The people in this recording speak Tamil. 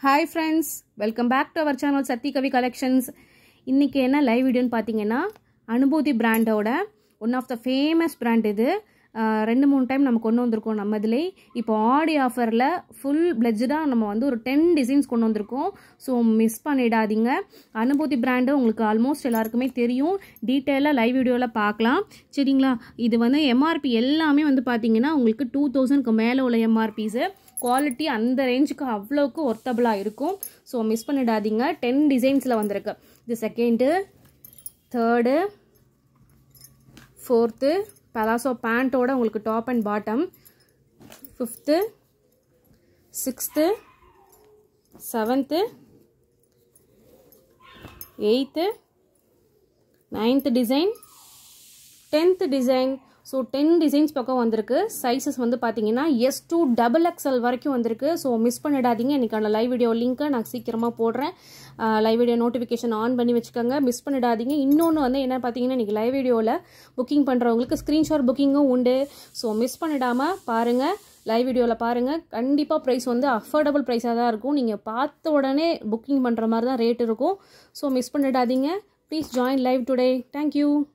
hi friends welcome back to our channel Sathi Kavi collections இன்றைக்கி என்ன லைவ் வீடியோன்னு பார்த்தீங்கன்னா அனுபூதி பிராண்டோட one of the famous brand இது ஆஹ் ரெண்டு மூணு டைம் நம்ம கொண்டு வந்திருக்கோம் நம்ம இதிலே இப்போ ஆடி ஆஃபரில் ஃபுல் பிளட்ஜடாக நம்ம வந்து ஒரு டென் டிசைன்ஸ் கொண்டு வந்திருக்கோம் ஸோ மிஸ் பண்ணிடாதீங்க அனுபூதி பிராண்டு உங்களுக்கு ஆல்மோஸ்ட் எல்லாருக்குமே தெரியும் டீட்டெயிலாக லைவ் வீடியோவில் பார்க்கலாம் சரிங்களா இது வந்து எம்ஆர்பி எல்லாமே வந்து பார்த்தீங்கன்னா உங்களுக்கு டூ தௌசண்ட்க்கு மேலே உள்ள எம்ஆர்பிஸு குவாலிட்டி அந்த ரேஞ்சுக்கு அவ்வளோக்கு ஒர்த்தபுளாக இருக்கும் ஸோ மிஸ் பண்ணிடாதீங்க டென் டிசைன்ஸில் வந்திருக்கு இது செகண்டு தேர்டு ஃபோர்த்து பலாசோ பேண்ட்டோட உங்களுக்கு top and bottom fifth sixth seventh eighth ninth design tenth design so ten designs பக்கம் வந்திருக்கு சைஸஸ் வந்து பார்த்தீங்கன்னா எஸ் டூ டபுள் எக்ஸ்எல் வரைக்கும் வந்திருக்கு ஸோ மிஸ் பண்ணிடாதீங்க இன்றைக்கான லைவ் வீடியோ லிங்க்கை நான் சீக்கிரமாக போடுறேன் லைவ் வீடியோ நோட்டிஃபிகேஷன் ஆன் பண்ணி வச்சுக்கோங்க மிஸ் பண்ணிடாதீங்க இன்னொன்று வந்து என்ன பார்த்தீங்கன்னா இன்றைக்கி லைவ் வீடியோவில் புக்கிங் பண்ணுறவங்களுக்கு ஸ்க்ரீன்ஷாட் புக்கிங்கும் உண்டு ஸோ மிஸ் பண்ணிடாமல் பாருங்கள் லைவ் வீடியோவில் பாருங்கள் கண்டிப்பாக ப்ரைஸ் வந்து அஃபோர்டபுள் ப்ரைஸாக தான் இருக்கும் நீங்கள் பார்த்த உடனே புக்கிங் பண்ணுற மாதிரி தான் ரேட் இருக்கும் ஸோ மிஸ் பண்ணிடாதீங்க please join live today thank you